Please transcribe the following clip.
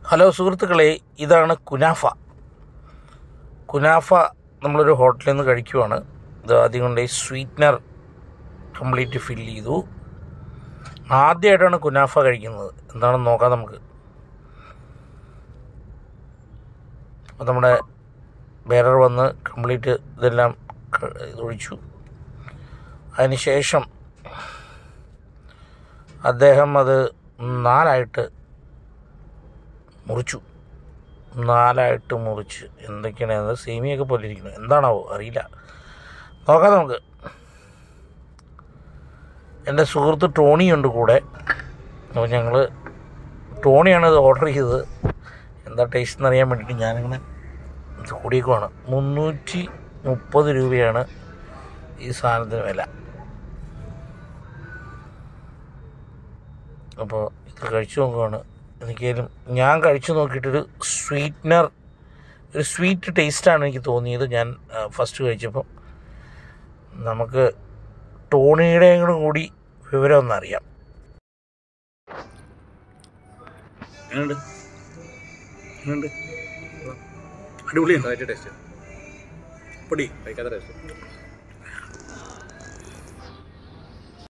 hello സുഹൃത്തുക്കളെ ഇതാണ് കുനാഫ കുനാഫ നമ്മളൊരു ഹോട്ടലിൽ നിന്ന് കഴിക്കുവാണ് ഇത് ആദ്യം കൊണ്ട് ഈ സ്വീറ്റ്നർ കംപ്ലീറ്റ് ഫില്ല് ചെയ്തു ആദ്യമായിട്ടാണ് കുനാഫ കഴിക്കുന്നത് എന്താണെന്ന് നോക്കാം നമുക്ക് അപ്പോൾ നമ്മുടെ ബേരർ വന്ന് കംപ്ലീറ്റ് ഇതെല്ലാം ക- ഇതൊഴിച്ചു അതിനുശേഷം അദ്ദേഹം അത് നാലായിട്ട് മുറിച്ചു നാലായിട്ട് മുറിച്ച് എന്തൊക്കെയാണ് അത് സേമിയൊക്കെ പോലെ ഇരിക്കുന്നു എന്താണാവോ അറിയില്ല നോക്കാം നമുക്ക് എൻ്റെ സുഹൃത്ത് ടോണിയുണ്ട് കൂടെ അപ്പോൾ ഞങ്ങൾ ടോണിയാണ് ഇത് ഓർഡർ ചെയ്തത് എന്താ ടേസ്റ്റ് എന്നറിയാൻ വേണ്ടിയിട്ട് ഞാനിങ്ങനെ ഇത് കൂടിയേക്കുവാണ് മുന്നൂറ്റി മുപ്പത് രൂപയാണ് ഈ സാധനത്തിന് വില അപ്പോൾ ഇത് കഴിച്ചു നോക്കുവാണ് എനിക്കായാലും ഞാൻ കഴിച്ചു നോക്കിയിട്ടൊരു സ്വീറ്റ്നർ ഒരു സ്വീറ്റ് ടേസ്റ്റാണ് എനിക്ക് തോന്നിയത് ഞാൻ ഫസ്റ്റ് കഴിച്ചപ്പം നമുക്ക് ടോണിയുടെയും കൂടെ കൂടി വിവരം ഒന്നറിയാം എങ്ങനെയുണ്ട് എങ്ങനെയുണ്ട് അടിപൊളിയാണ് കഴിച്ച ടേസ്റ്റ് പൊടി കഴിക്കാത്ത ടേസ്റ്റ്